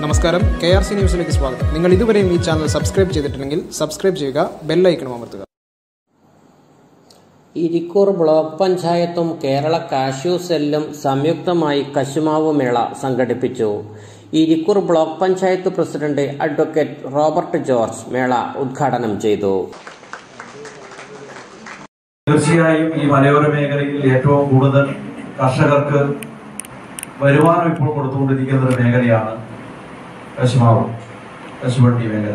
നമസ്കാരം K R C ന്യൂസിലേക്ക് സ്വാഗതം നിങ്ങൾ ഇതുവരെയും ഈ ചാനൽ സബ്സ്ക്രൈബ് ചെയ്തിട്ടുണ്ടെങ്കിൽ സബ്സ്ക്രൈബ് ചെയ്യുക ബെല്ലൈക്കണും അമർത്തുക ഇരിക്കൂർ ബ്ലോക്ക് പഞ്ചായത്തും കേരള കാഷ്യൂ സെല്ലും സംയുക്തമായി കശുമാവ് മേള സംഘടിപ്പിച്ചു Irikkur block panchayat president advocate Robert George മേള ഉദ്ഘാടനം ചെയ്തു തീർച്ചയായും ഈ മലയോര മേഖലയിൽ ഏറ്റവും കൂടുതൽ കർഷകർക്ക് വരുമാനം ഇപ്പോൾ കൊടുത്തുകൊണ്ടിരിക്കുന്ന ഒരു മേഖലയാണ് കശുമാവ് കശുവണ്ടി മേഖല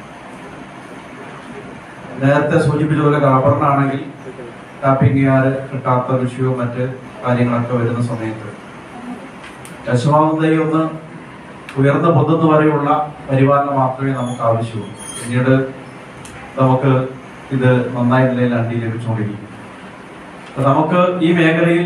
നേരത്തെ സൂചിപ്പിച്ച പോലെ റബ്ബറിനാണെങ്കിൽ ടാപ്പിംഗ് യാർഡ് കിട്ടാത്ത വിഷയവും മറ്റ് കാര്യങ്ങളൊക്കെ വരുന്ന സമയത്ത് കശുമാവ് തൈ ഒന്ന് ഉയർന്ന പൊതുന്ന വരെയുള്ള പരിപാലനം മാത്രമേ നമുക്ക് ആവശ്യമുള്ളൂ പിന്നീട് നമുക്ക് ഇത് നന്നായ നിലയിൽ അണ്ടി ലഭിച്ചുകൊണ്ടിരിക്കും അപ്പൊ നമുക്ക് ഈ മേഖലയിൽ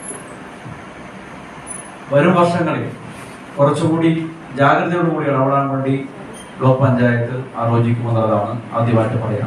വരും വർഷങ്ങളിൽ കുറച്ചുകൂടി ജാഗ്രതയോടുകൂടി ഇടപെടാൻ വേണ്ടി ബ്ലോക്ക് പഞ്ചായത്ത് ആലോചിക്കുമെന്നുള്ളതാണ് ആദ്യമായിട്ട് പറയാം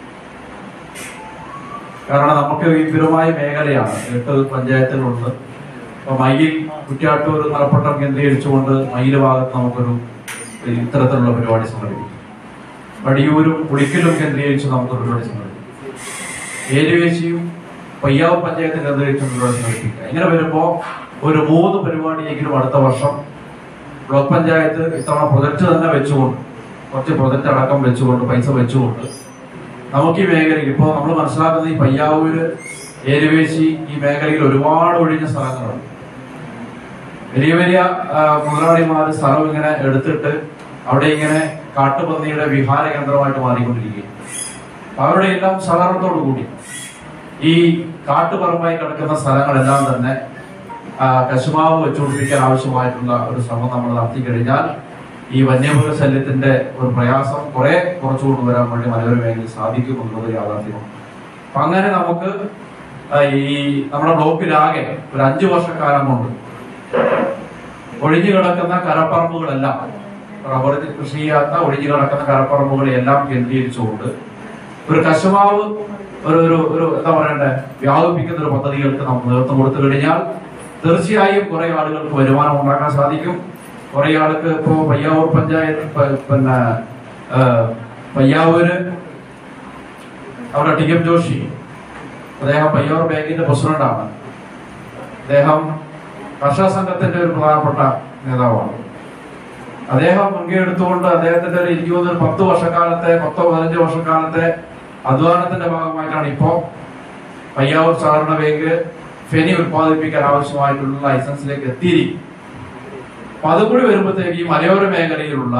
കാരണം നമുക്ക് വിപുലമായ മേഖലയാണ് എട്ട് പഞ്ചായത്തുകളുണ്ട് അപ്പൊ മയ്യിൽ കുറ്റ്യാട്ടൂർ മലപ്പട്ടം കേന്ദ്രീകരിച്ചുകൊണ്ട് മയ്യില് ഭാഗത്ത് നമുക്കൊരു ഇത്തരത്തിലുള്ള പരിപാടി സംഘടിപ്പിക്കും വടിയൂരും ഉളിക്കലും കേന്ദ്രീകരിച്ച് നമുക്ക് പരിപാടി സംഘടിപ്പിക്കും ഏരുവേശിയും പയ്യാവ് പഞ്ചായത്ത് കേന്ദ്രീകരിച്ച് പരിപാടി സംഘടിപ്പിക്കുക ഇങ്ങനെ വരുമ്പോ ഒരു മൂന്ന് പരിപാടിയെങ്കിലും അടുത്ത വർഷം ബ്ലോക്ക് പഞ്ചായത്ത് ഇത്തവണ പ്രൊജക്ട് തന്നെ വെച്ചുകൊണ്ട് കുറച്ച് പ്രൊജക്ട് അടക്കം വെച്ചുകൊണ്ട് പൈസ വെച്ചുകൊണ്ട് നമുക്ക് ഈ മേഖലയിൽ ഇപ്പോൾ നമ്മൾ മനസ്സിലാക്കുന്ന ഈ പയ്യാവൂര് ഏരുവേശി ഈ മേഖലയിൽ ഒരുപാട് ഒഴിഞ്ഞ സ്ഥലങ്ങളുണ്ട് വലിയ വലിയ ആ, മുതലാളിമാര് സ്ഥലം ഇങ്ങനെ എടുത്തിട്ട് അവിടെ ഇങ്ങനെ കാട്ടുപന്നിയുടെ വിഹാര കേന്ദ്രമായിട്ട് മാറിക്കൊണ്ടിരിക്കുകയും അവരുടെ എല്ലാം സഹകരണത്തോടു കൂടി ഈ കാട്ടുപറമ്പായി കിടക്കുന്ന സ്ഥലങ്ങളെല്ലാം തന്നെ ആ, കശുമാവ് വെച്ചുപിടിപ്പിക്കാൻ ആവശ്യമായിട്ടുള്ള ഒരു ശ്രമം നമ്മൾ നടത്തി കഴിഞ്ഞാൽ ഈ വന്യമൃഗ ശല്യത്തിന്റെ ഒരു പ്രയാസം കുറെ കുറച്ചു കൊണ്ടുവരാൻ വേണ്ടി മലയോര മേഖലയിൽ സാധിക്കും എന്നുള്ളത് യാഥാർത്ഥ്യമാണ് അപ്പൊ അങ്ങനെ നമുക്ക് ആ, ഈ നമ്മുടെ ബ്ലോക്കിലാകെ ഒരു അഞ്ചു വർഷക്കാലം കൊണ്ട് ഒഴിഞ്ഞു കിടക്കുന്ന കരപ്പറമ്പുകളെല്ലാം റബ്ബർ കൃഷി ചെയ്യാത്ത ഒഴിഞ്ഞു കിടക്കുന്ന കരപ്പറമ്പുകളെല്ലാം കേന്ദ്രീകരിച്ചുകൊണ്ട് ഒരു കശുമാവ് ഒരു ഒരു ഒരു എന്താ പറയണ്ടേ വ്യാപിപ്പിക്കുന്ന ഒരു പദ്ധതികൾക്ക് നമ്മൾ നേതൃത്വം കൊടുത്തു കഴിഞ്ഞാൽ തീർച്ചയായും കുറെ ആളുകൾക്ക് വരുമാനം ഉണ്ടാക്കാൻ സാധിക്കും കുറെ ആൾക്ക് ഇപ്പോ പയ്യാവൂർ പഞ്ചായത്ത് പ- പിന്നെ ആ, പയ്യാവൂര് അവിടെ ടി എം ജോഷി അദ്ദേഹം പയ്യാവൂർ ബാങ്കിന്റെ പ്രസിഡന്റാണ് അദ്ദേഹം കർഷക സംഘത്തിന്റെ ഒരു പ്രധാനപ്പെട്ട നേതാവാണ് അദ്ദേഹം മുൻകൈ എടുത്തുകൊണ്ട് അദ്ദേഹത്തിന്റെ ഒരു എനിക്ക് തോന്നുന്നു ഒരു പത്ത് വർഷക്കാലത്തെ പത്തോ പതിനഞ്ച് വർഷക്കാലത്തെ അധ്വാനത്തിന്റെ ഭാഗമായിട്ടാണ് ഇപ്പോ പയ്യാവൂർ സഹകരണ ബാങ്ക് ഫെനി ഉത്പാദിപ്പിക്കാൻ ആവശ്യമായിട്ടുള്ള ലൈസൻസിലേക്ക് എത്തിയിരിക്കും അപ്പൊ അതും കൂടി വരുമ്പോഴത്തേക്ക് ഈ മലയോര മേഖലയിലുള്ള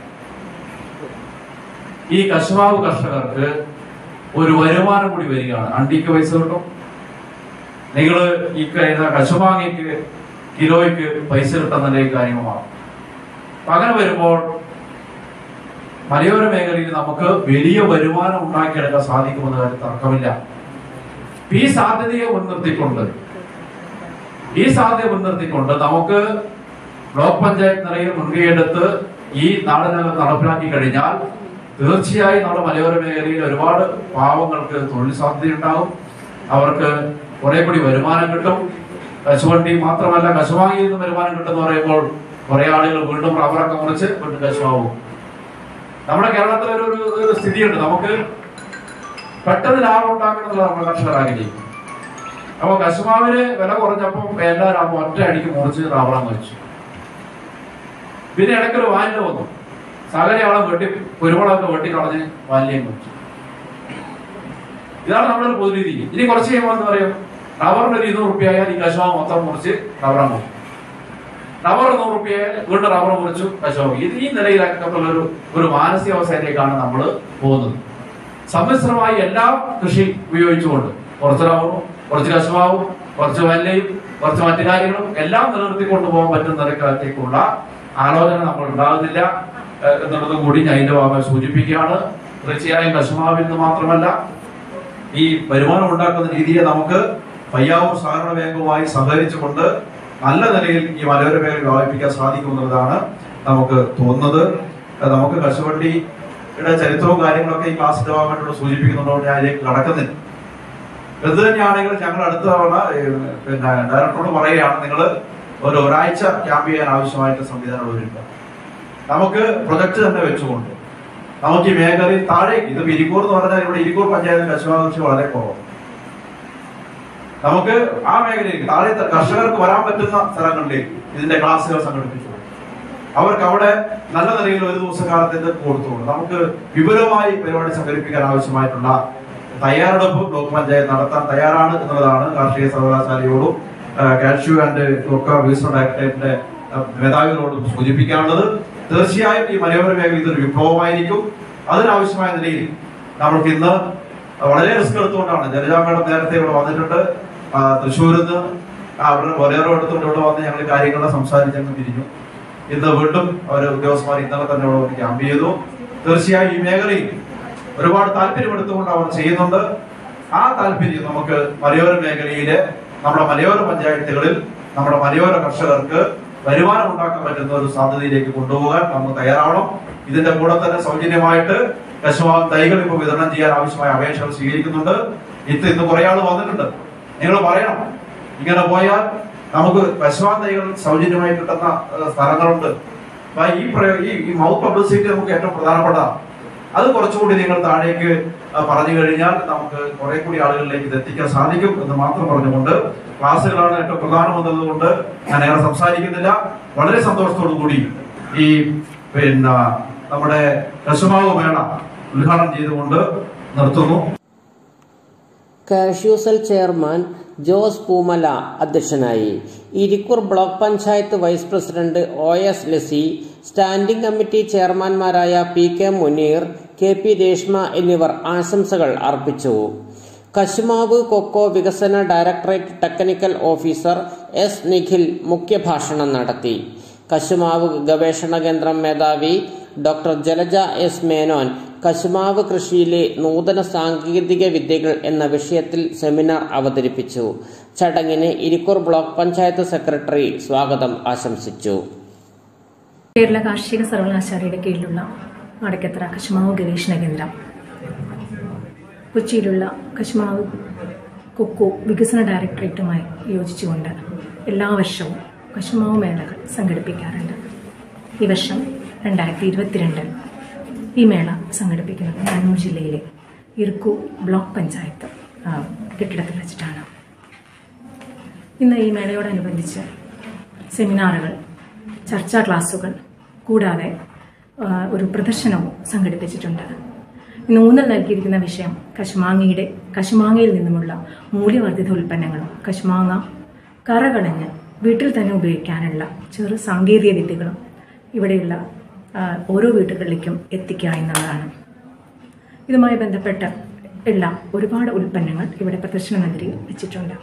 ഈ കശുമാവ് കർഷകർക്ക് ഒരു വരുമാനം കൂടി വരികയാണ് അണ്ടിക്ക് പൈസ കിട്ടും നിങ്ങൾ ഈ കഴിയുന്ന കശുമാങ്ങയ്ക്ക് കിലോയ്ക്ക് പൈസ കിട്ടുന്ന കാര്യമാണ് അപ്പൊ അങ്ങനെ വരുമ്പോൾ മലയോര മേഖലയിൽ നമുക്ക് വലിയ വരുമാനം ഉണ്ടാക്കിയെടുക്കാൻ സാധിക്കുമെന്ന കാര്യം തർക്കമില്ല അപ്പൊ ഈ സാധ്യതയെ മുൻനിർത്തിക്കൊണ്ട് ഈ സാധ്യത മുൻനിർത്തിക്കൊണ്ട് നമുക്ക് ബ്ലോക്ക് പഞ്ചായത്ത് നിലയിൽ മുൻകൈയെടുത്ത് ഈ നാടിനകം നടപ്പിലാക്കി കഴിഞ്ഞാൽ തീർച്ചയായും നമ്മുടെ മലയോര മേഖലയിൽ ഒരുപാട് പാവങ്ങൾക്ക് തൊഴിൽ സാധ്യതയുണ്ടാകും അവർക്ക് കുറെ കൂടി വരുമാനം കിട്ടും കശുവണ്ടി മാത്രമല്ല കശുവാങ്ങിയിൽ നിന്ന് വരുമാനം കിട്ടുമെന്ന് പറയുമ്പോൾ കുറെ ആളുകൾ വീണ്ടും റബ്ബറൊക്കെ മുറിച്ച് വീണ്ടും കശുവാകും നമ്മുടെ കേരളത്തിൽ ഒരു ഒരു- ഒരു സ്ഥിതിയുണ്ട് നമുക്ക് പെട്ടെന്ന് ലാഭം ഉണ്ടാക്കണമെന്നുള്ള നമ്മുടെ കർഷകർ ആഗ്രഹിക്കും അപ്പൊ കശുമാവിന് വില കുറഞ്ഞപ്പോൾ എല്ലാവരും ഒറ്റ അടിക്ക് മുറിച്ച് റബ്ബറാൻ വെച്ചു പിന്നെ ഇടയ്ക്കൊരു വാനില വന്നു സകലയാളെ വെട്ടി കുരുമുളകൊക്കെ വെട്ടി കളഞ്ഞ് വാനിലയും വെച്ചു ഇതാണ് നമ്മുടെ ഒരു പൊതുരീതി ഇനി കുറച്ച് കഴിയുമ്പോൾ എന്ന് പറയും റബ്ബറിന് ഒരു ഇരുന്നൂറ് റുപ്യ ആയാൽ ഈ കശുമാവ് മൊത്തം മുറിച്ച് റബ്ബറാൻ പോകും റബ്ബർ നൂറ് റുപ്യ ആയാൽ വീണ്ടും റബ്ബർ മുറിച്ചു കശുമാവ് ഇത് ഈ നിലയിലൊക്കെയുള്ള ഒരു ഒരു മാനസികാവസ്ഥയിലേക്കാണ് നമ്മൾ പോകുന്നത് സമ്മിശ്രമായി എല്ലാ കൃഷി ഉപയോഗിച്ചുകൊണ്ട് കുറച്ച് റബ്ബറും കുറച്ച് കശുമാവും കുറച്ച് വല്ലയും കുറച്ച് മറ്റു കാര്യങ്ങളും എല്ലാം നിലനിർത്തി കൊണ്ടുപോകാൻ പറ്റുന്ന നിരക്കാലത്തേക്കുള്ള ആലോചന നമ്മൾ ഉണ്ടാകുന്നില്ല ഏഹ് എന്നുള്ളതും കൂടി ഞാൻ ഇതിന്റെ ഭാഗമായി സൂചിപ്പിക്കുകയാണ് തീർച്ചയായും കശുമാവിൽ നിന്ന് മാത്രമല്ല ഈ വരുമാനം ഉണ്ടാക്കുന്ന രീതിയെ നമുക്ക് പയ്യാവൂർ സഹകരണ ബാങ്കുമായി സഹകരിച്ചുകൊണ്ട് നല്ല നിലയിൽ ഈ മലയോര മേഖല വ്യാപിപ്പിക്കാൻ സാധിക്കുമെന്നുള്ളതാണ് നമുക്ക് തോന്നുന്നത് അത് നമുക്ക് കശുവണ്ടിയുടെ ചരിത്രവും കാര്യങ്ങളൊക്കെ ഈ ക്ലാസിന്റെ ഭാഗമായിട്ടുള്ള സൂചിപ്പിക്കുന്നുണ്ടോ ഞാൻ അതിലേക്ക് കടക്കുന്നില്ല എന്ത് തന്നെയാണെങ്കിലും ഞങ്ങൾ അടുത്ത തവണ ഏഹ്, പിന്നെ ഡയറക്ടറോട് പറയുകയാണ് നിങ്ങൾ ഒരു ഒരാഴ്ച ക്യാമ്പ് ചെയ്യാൻ ആവശ്യമായിട്ട് സംവിധാനം ഒരുക്കുക നമുക്ക് പ്രൊജക്ട് തന്നെ വെച്ചുകൊണ്ട് നമുക്ക് ഈ മേഖലയിൽ താഴേക്ക് ഇത് ഇരിക്കൂർ എന്ന് പറഞ്ഞാൽ ഇവിടെ ഇരിക്കൂർ പഞ്ചായത്ത് കശുമാവ് കൃഷി വളരെ കുറവാണ് നമുക്ക് ആ മേഖലയിലേക്ക് താഴത്തെ കർഷകർക്ക് വരാൻ പറ്റുന്ന സ്ഥലങ്ങളിലേക്ക് ഇതിന്റെ ക്ലാസ്സുകൾ സംഘടിപ്പിച്ചു അവർക്ക് അവിടെ നല്ല നിലയിൽ ഒരു ദിവസക്കാലത്തിന്റെ കൊടുത്തുകൊണ്ട് നമുക്ക് വിപുലമായി പരിപാടി സംഘടിപ്പിക്കാൻ ആവശ്യമായിട്ടുള്ള തയ്യാറെടുപ്പ് ബ്ലോക്ക് പഞ്ചായത്ത് നടത്താൻ തയ്യാറാണ് എന്നുള്ളതാണ് കാർഷിക സർവകലാശാലയോടും കാഷ്യൂ ആൻഡ് കൊക്ക വികസന ഡയറക്ടറേറ്റിന്റെ ആ, മേധാവികളോടും സൂചിപ്പിക്കാനുള്ളത് തീർച്ചയായും ഈ മലയോര മേഖല ഇതൊരു വിപ്ലവമായിരിക്കും അതിനാവശ്യമായ നിലയിൽ നമ്മൾക്ക് ഇന്ന് വളരെ റിസ്ക് എടുത്തുകൊണ്ടാണ് ജലജാ മേഡം നേരത്തെ ഇവിടെ വന്നിട്ടുണ്ട് ആ, തൃശ്ശൂരിൽ നിന്ന് അവരുടെ ഒരേറെ എടുത്തുകൊണ്ട് ഇവിടെ വന്ന് ഞങ്ങൾ കാര്യങ്ങൾ സംസാരിച്ചങ്ങ് പിരിഞ്ഞു ഇന്ന് വീണ്ടും അവർ ഉദ്യോഗസ്ഥന്മാർ ഇന്നലെ തന്നെ ഇവിടെ വന്ന് ക്യാമ്പ് ചെയ്തു തീർച്ചയായും ഈ മേഖലയിൽ ഒരുപാട് താല്പര്യമെടുത്തുകൊണ്ട് അവർ ചെയ്യുന്നുണ്ട് ആ താല്പര്യം നമുക്ക് മലയോര മേഖലയിലെ നമ്മുടെ മലയോര പഞ്ചായത്തുകളിൽ നമ്മുടെ മലയോര കർഷകർക്ക് വരുമാനം ഉണ്ടാക്കാൻ പറ്റുന്ന ഒരു സാധ്യതയിലേക്ക് കൊണ്ടുപോകാൻ നമ്മൾ തയ്യാറാവണം ഇതിന്റെ കൂടെ തന്നെ സൗജന്യമായിട്ട് കശുമാവ് തൈകൾ ഇപ്പോൾ വിതരണം ചെയ്യാൻ ആവശ്യമായ അപേക്ഷകൾ സ്വീകരിക്കുന്നുണ്ട് ഇന്ന് ഇന്ന് കുറെ ആൾ വന്നിട്ടുണ്ട് നിങ്ങൾ പറയണം ഇങ്ങനെ പോയാൽ നമുക്ക് കശുമാവ് തൈകൾ സൗജന്യമായി കിട്ടുന്ന ഏഹ്, സ്ഥലങ്ങളുണ്ട് അപ്പൊ ഈ പ്രയോ- ഈ ഈ മൗത്ത് പബ്ലിസിറ്റി നമുക്ക് ഏറ്റവും പ്രധാനപ്പെട്ടതാണ് അത് കുറച്ചുകൂടി നിങ്ങൾ താഴേക്ക് ആ, പറഞ്ഞു കഴിഞ്ഞാൽ നമുക്ക് കുറെ കൂടി ആളുകളിലേക്ക് ഇത് എത്തിക്കാൻ സാധിക്കും എന്ന് മാത്രം പറഞ്ഞുകൊണ്ട് ക്ലാസ്സുകളാണ് ഏറ്റവും പ്രധാനം എന്നതുകൊണ്ട് ഞാൻ ഏറെ സംസാരിക്കുന്നില്ല വളരെ സന്തോഷത്തോടു കൂടി ഈ പിന്നെ നമ്മുടെ കശുമാവ് മേള ഉദ്ഘാടനം ചെയ്തുകൊണ്ട് നിർത്തുന്നു കാഷ്യൂസൽ ചെയർമാൻ ജോസ് പൂമല അധ്യക്ഷനായി Irikkur block panchayat vice president O S Lasi standing committee ചെയർമാൻമാരായ P K Muneer K P Reshma എന്നിവർ ആശംസകൾ അർപ്പിച്ചു കശുമാവ് കൊക്കോ വികസന directorate technical officer S Nikhil മുഖ്യഭാഷണം നടത്തി കശുമാവ് ഗവേഷണ കേന്ദ്രം മേധാവി ഡോക്ടർ ജലജ എസ് മേനോൻ കശുമാവ് കൃഷിയിലെ നൂതന സാങ്കേതിക വിദ്യകൾ എന്ന വിഷയത്തിൽ സെമിനാർ അവതരിപ്പിച്ചു ചടങ്ങിന് ഇരിക്കൂർ ബ്ലോക്ക് പഞ്ചായത്ത് സെക്രട്ടറി സ്വാഗതം ആശംസിച്ചു കേരള കാർഷിക സർവകലാശാലയുടെ കീഴിലുള്ള അടക്കത്ര കശുമാവ് ഗവേഷണ കേന്ദ്രം കൊച്ചിയിലുള്ള കശുമാവ് കൊക്കോ വികസന ഡയറക്ടറേറ്റുമായി യോജിച്ചുകൊണ്ട് എല്ലാ വർഷവും കശുമാവ് മേളകൾ സംഘടിപ്പിക്കാറുണ്ട് ഈ വർഷം രണ്ടായിരത്തി ഇരുപത്തിരണ്ടിൽ ഈ മേള സംഘടിപ്പിക്കുന്നത് കണ്ണൂർ ജില്ലയിലെ ഇർക്കു ബ്ലോക്ക് പഞ്ചായത്ത് ആ, കെട്ടിടത്തിൽ വെച്ചിട്ടാണ് ഇന്ന് ഈ മേളയോടനുബന്ധിച്ച് സെമിനാറുകൾ ചർച്ചാ ക്ലാസുകൾ കൂടാതെ ആ, ഒരു പ്രദർശനവും സംഘടിപ്പിച്ചിട്ടുണ്ട് ഇന്ന് ഊന്നൽ നൽകിയിരിക്കുന്ന വിഷയം കശുമാങ്ങയുടെ കശുമാങ്ങയിൽ നിന്നുമുള്ള മൂല്യവർദ്ധിത ഉൽപ്പന്നങ്ങളും കശുമാങ്ങ കറകളഞ്ഞ് വീട്ടിൽ തന്നെ ഉപയോഗിക്കാനുള്ള ചെറു സാങ്കേതിക വിദ്യകളും ഇവിടെയുള്ള ആ, ഓരോ വീടുകളിലേക്കും എത്തിക്കുക എന്നുള്ളതാണ് ഇതുമായി ബന്ധപ്പെട്ട ഉള്ള ഒരുപാട് ഉൽപ്പന്നങ്ങൾ ഇവിടെ പ്രദർശന നഗരിയിൽ വെച്ചിട്ടുണ്ട്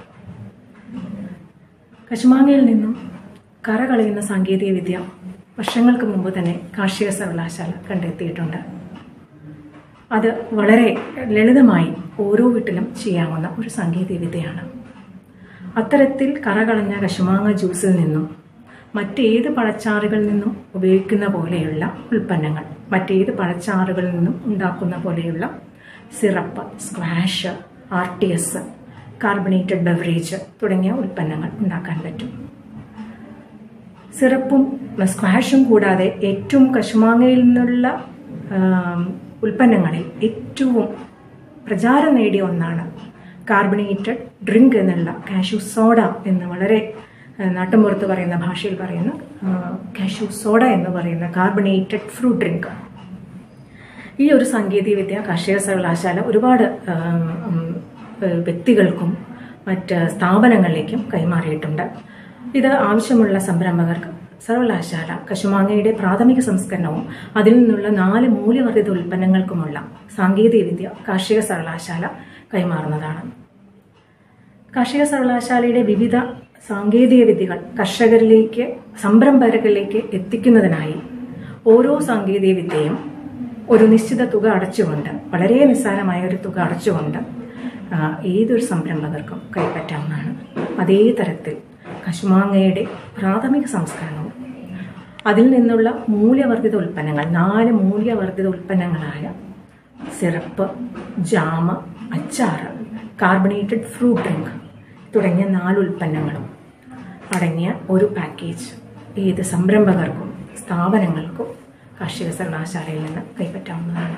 കശുമാങ്ങയിൽ നിന്നും കറ കളയുന്ന സാങ്കേതിക വിദ്യ വർഷങ്ങൾക്ക് മുമ്പ് തന്നെ കാർഷിക സർവകലാശാല കണ്ടെത്തിയിട്ടുണ്ട് അത് വളരെ ലളിതമായി ഓരോ വീട്ടിലും ചെയ്യാവുന്ന ഒരു സാങ്കേതിക വിദ്യയാണ് അത്തരത്തിൽ കറ കളഞ്ഞ കശുമാങ്ങ ജ്യൂസിൽ നിന്നും മറ്റേത് പഴച്ചാറുകളിൽ നിന്നും ഉപയോഗിക്കുന്ന പോലെയുള്ള ഉൽപ്പന്നങ്ങൾ മറ്റേത് പഴച്ചാറുകളിൽ നിന്നും ഉണ്ടാക്കുന്ന പോലെയുള്ള syrup squash R T S carbonated beverage തുടങ്ങിയ ഉൽപ്പന്നങ്ങൾ ഉണ്ടാക്കാൻ പറ്റും സിറപ്പും സ്ക്വാഷും കൂടാതെ ഏറ്റവും കശുമാങ്ങയിൽ നിന്നുള്ള ആം, ഉൽപ്പന്നങ്ങളിൽ ഏറ്റവും പ്രചാരം നേടിയ ഒന്നാണ് കാർബണേറ്റഡ് ഡ്രിങ്ക് എന്നുള്ള കാഷ്യൂ സോഡ എന്ന് വളരെ ആ, നാട്ടുമ്പുറത്ത് പറയുന്ന ഭാഷയിൽ പറയുന്ന കാഷ്യൂ സോഡ എന്ന് പറയുന്ന കാർബണേറ്റഡ് ഫ്രൂട്ട് ഡ്രിങ്ക് ഈ ഒരു സാങ്കേതികവിദ്യ കാർഷിക സർവകലാശാല ഒരുപാട് ആം, ഉം, ഏഹ് വ്യക്തികൾക്കും മറ്റ് സ്ഥാപനങ്ങളിലേക്കും കൈമാറിയിട്ടുണ്ട് ഇത് ആവശ്യമുള്ള സംരംഭകർക്ക് സർവകലാശാല കശുമാങ്ങയുടെ പ്രാഥമിക സംസ്കരണവും അതിൽ നിന്നുള്ള നാല് മൂല്യവർദ്ധിത ഉൽപ്പന്നങ്ങൾക്കുമുള്ള സാങ്കേതികവിദ്യ കാർഷിക സർവകലാശാല കൈമാറുന്നതാണ് കാർഷിക സർവകലാശാലയുടെ വിവിധ സാങ്കേതിക വിദ്യകൾ കർഷകരിലേക്ക് സംരംഭകരിലേക്ക് എത്തിക്കുന്നതിനായി ഓരോ സാങ്കേതിക വിദ്യയും ഒരു നിശ്ചിത തുക അടച്ചുകൊണ്ട് വളരെ നിസ്സാരമായ ഒരു തുക അടച്ചുകൊണ്ട് ആ, ഏതൊരു സംരംഭകർക്കും കൈപ്പറ്റാവുന്നതാണ് അതേ തരത്തിൽ കശുമാങ്ങയുടെ പ്രാഥമിക സംസ്കരണവും അതിൽ നിന്നുള്ള മൂല്യവർദ്ധിത ഉൽപ്പന്നങ്ങൾ നാല് മൂല്യവർദ്ധിത ഉൽപ്പന്നങ്ങളായ സിറപ്പ് ജാമ് അച്ചാറ് കാർബണേറ്റഡ് ഫ്രൂട്ട് ഡ്രിങ്ക് തുടങ്ങിയ നാല് ഉൽപ്പന്നങ്ങളും അടങ്ങിയ ഒരു പാക്കേജ് ഏത് സംരംഭകർക്കും സ്ഥാപനങ്ങൾക്കും കാർഷിക സർവകലാശാലയിൽ നിന്ന് കൈപ്പറ്റാവുന്നതാണ്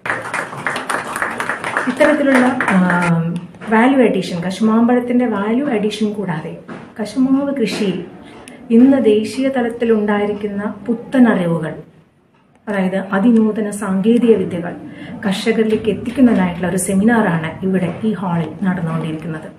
ഇത്തരത്തിലുള്ള വാല്യൂ അഡീഷൻ കശുമാമ്പഴത്തിൻ്റെ വാല്യൂ അഡീഷൻ കൂടാതെ കശുമാവ് കൃഷിയിൽ ഇന്ന് ദേശീയ തലത്തിൽ ഉണ്ടായിരിക്കുന്ന പുത്തൻ അറിവുകൾ അതായത് അതിനൂതന സാങ്കേതിക വിദ്യകൾ കർഷകരിലേക്ക് എത്തിക്കുന്നതിനായിട്ടുള്ള ഒരു സെമിനാറാണ് ഇവിടെ ഈ ഹാളിൽ നടന്നുകൊണ്ടിരിക്കുന്നത്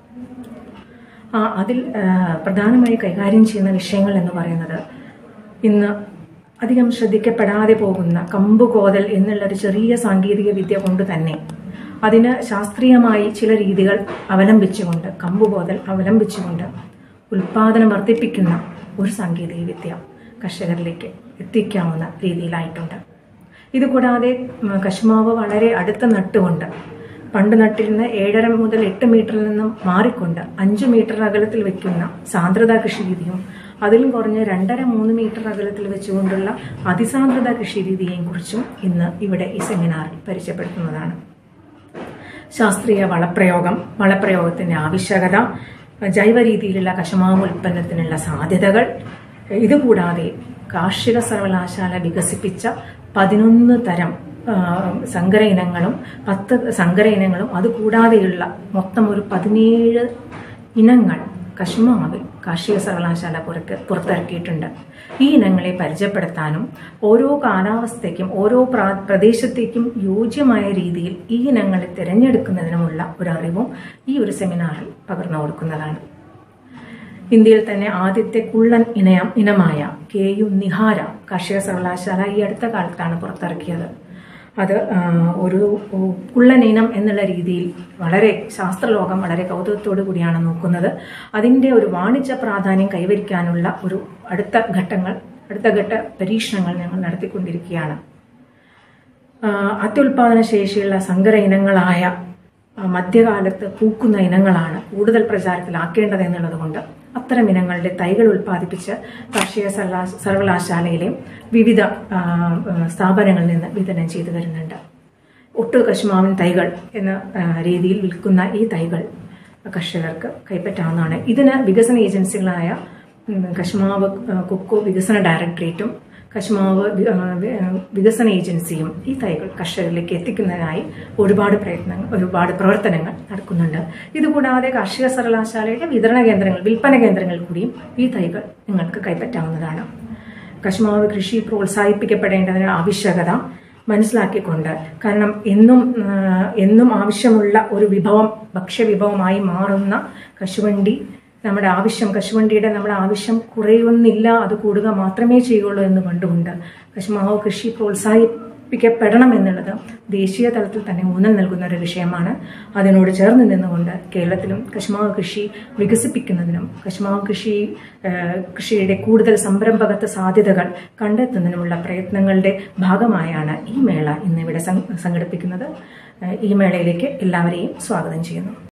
ആ, അതിൽ ആ, പ്രധാനമായി കൈകാര്യം ചെയ്യുന്ന വിഷയങ്ങൾ എന്ന് പറയുന്നത് ഇന്ന് അധികം ശ്രദ്ധിക്കപ്പെടാതെ പോകുന്ന കമ്പുകോതൽ എന്നുള്ള ഒരു ചെറിയ സാങ്കേതിക വിദ്യ കൊണ്ട് തന്നെ അതിന് ശാസ്ത്രീയമായി ചില രീതികൾ അവലംബിച്ചുകൊണ്ട് കമ്പുകോതൽ അവലംബിച്ചുകൊണ്ട് ഉൽപാദനം വർദ്ധിപ്പിക്കുന്ന ഒരു സാങ്കേതിക വിദ്യ കർഷകരിലേക്ക് എത്തിക്കാവുന്ന രീതിയിലായിട്ടുണ്ട് ഇതുകൂടാതെ ഉം, കശുമാവ് വളരെ അടുത്ത് നട്ടുകൊണ്ട് പണ്ട് നട്ടിരുന്ന ഏഴര മുതൽ എട്ട് മീറ്ററിൽ നിന്നും മാറിക്കൊണ്ട് അഞ്ച് മീറ്റർ അകലത്തിൽ വെക്കുന്ന സാന്ദ്രതാ കൃഷി രീതിയും അതിലും കുറഞ്ഞ് രണ്ടര മൂന്ന് മീറ്റർ അകലത്തിൽ വെച്ചുകൊണ്ടുള്ള അതിസാന്ദ്രത കൃഷി രീതിയെയും കുറിച്ചും ഇന്ന് ഇവിടെ ഈ സെമിനാറിൽ പരിചയപ്പെടുത്തുന്നതാണ് ശാസ്ത്രീയ വളപ്രയോഗം വളപ്രയോഗത്തിന്റെ ആവശ്യകത ജൈവ രീതിയിലുള്ള കശുമാവ് ഉൽപ്പന്നത്തിനുള്ള സാധ്യതകൾ ഇതുകൂടാതെ കാർഷിക സർവകലാശാല വികസിപ്പിച്ച പതിനൊന്ന് തരം ആ, സങ്കര ഇനങ്ങളും പത്ത് സങ്കര ഇനങ്ങളും അതുകൂടാതെയുള്ള മൊത്തം ഒരു പതിനേഴ് ഇനങ്ങൾ കശുമാവിൽ കാർഷിക സർവകലാശാല പുറത്ത് പുറത്തിറക്കിയിട്ടുണ്ട് ഈ ഇനങ്ങളെ പരിചയപ്പെടുത്താനും ഓരോ കാലാവസ്ഥയ്ക്കും ഓരോ പ്രാ- പ്രദേശത്തേക്കും യോജ്യമായ രീതിയിൽ ഈ ഇനങ്ങളെ തിരഞ്ഞെടുക്കുന്നതിനുമുള്ള ഒരു അറിവും ഈ ഒരു സെമിനാറിൽ പകർന്നു കൊടുക്കുന്നതാണ് ഇന്ത്യയിൽ തന്നെ ആദ്യത്തെ കുള്ളൻ ഇനയം ഇനമായ കെ യു നിഹാര കാർഷിക സർവകലാശാല ഈ അടുത്ത കാലത്താണ് പുറത്തിറക്കിയത് അത് ആ, ഒരു കുള്ളൻ ഇനം എന്നുള്ള രീതിയിൽ വളരെ ശാസ്ത്രലോകം വളരെ കൗതുകത്തോടു കൂടിയാണ് നോക്കുന്നത് അതിൻ്റെ ഒരു വാണിജ്യ പ്രാധാന്യം കൈവരിക്കാനുള്ള ഒരു അടുത്ത ഘട്ടങ്ങൾ അടുത്ത ഘട്ട പരീക്ഷണങ്ങൾ ഞങ്ങൾ നടത്തിക്കൊണ്ടിരിക്കുകയാണ് ആ, അത്യുൽപാദന ശേഷിയുള്ള സങ്കര ഇനങ്ങളായ ആ, മധ്യകാലത്ത് പൂക്കുന്ന ഇനങ്ങളാണ് കൂടുതൽ പ്രചാരത്തിലാക്കേണ്ടത് എന്നുള്ളത് കൊണ്ട് അത്തരം ഇനങ്ങളുടെ തൈകൾ ഉൽപ്പാദിപ്പിച്ച് കാർഷിക സർവകലാ- സർവകലാശാലയിലെ വിവിധ ആ, ആ, സ്ഥാപനങ്ങളിൽ നിന്ന് വിതരണം ചെയ്തു വരുന്നുണ്ട് ഒട്ടു കശുമാവിൻ തൈകൾ എന്ന ആ, രീതിയിൽ വിൽക്കുന്ന ഈ തൈകൾ കർഷകർക്ക് കൈപ്പറ്റാവുന്നതാണ് ഇതിന് വികസന ഏജൻസികളായ ഉം, കശുമാവ് ആ, കൊക്കോ വികസന ഡയറക്ടറേറ്റും കശുമാവ് വി- ആ, വി- ആ, വികസന ഏജൻസിയും ഈ തൈകൾ കർഷകരിലേക്ക് എത്തിക്കുന്നതിനായി ഒരുപാട് പ്രയത്നങ്ങൾ ഒരുപാട് പ്രവർത്തനങ്ങൾ നടക്കുന്നുണ്ട് ഇതുകൂടാതെ കാർഷിക സർവകലാശാലയുടെ വിതരണ കേന്ദ്രങ്ങൾ വിൽപ്പന കേന്ദ്രങ്ങളിൽ കൂടിയും ഈ തൈകൾ നിങ്ങൾക്ക് കൈപ്പറ്റാവുന്നതാണ് കശുമാവ് കൃഷി പ്രോത്സാഹിപ്പിക്കപ്പെടേണ്ടതിന് ആവശ്യകത മനസ്സിലാക്കിക്കൊണ്ട് കാരണം എന്നും ആ, എന്നും ആവശ്യമുള്ള ഒരു വിഭവം ഭക്ഷ്യവിഭവമായി മാറുന്ന കശുവണ്ടി നമ്മുടെ ആവശ്യം കശുവണ്ടിയുടെ നമ്മുടെ ആവശ്യം കുറയുന്നില്ല അത് കൂടുക മാത്രമേ ചെയ്യുള്ളൂ എന്ന് കണ്ടുകൊണ്ട് കശുമാവ് കൃഷി പ്രോത്സാഹിപ്പിക്കപ്പെടണം എന്നുള്ളത് ദേശീയ തലത്തിൽ തന്നെ ഊന്നൽ നൽകുന്ന ഒരു വിഷയമാണ് അതിനോട് ചേർന്ന് നിന്നുകൊണ്ട് കേരളത്തിലും കശുമാവ് കൃഷി വികസിപ്പിക്കുന്നതിനും കശുമാവ് കൃഷി ആ, കൃഷിയുടെ കൂടുതൽ സംരംഭകത്വ സാധ്യതകൾ കണ്ടെത്തുന്നതിനുമുള്ള പ്രയത്നങ്ങളുടെ ഭാഗമായാണ് ഈ മേള ഇന്നിവിടെ സം- സംഘടിപ്പിക്കുന്നത് ആ, ഈ മേളയിലേക്ക് എല്ലാവരെയും സ്വാഗതം ചെയ്യുന്നു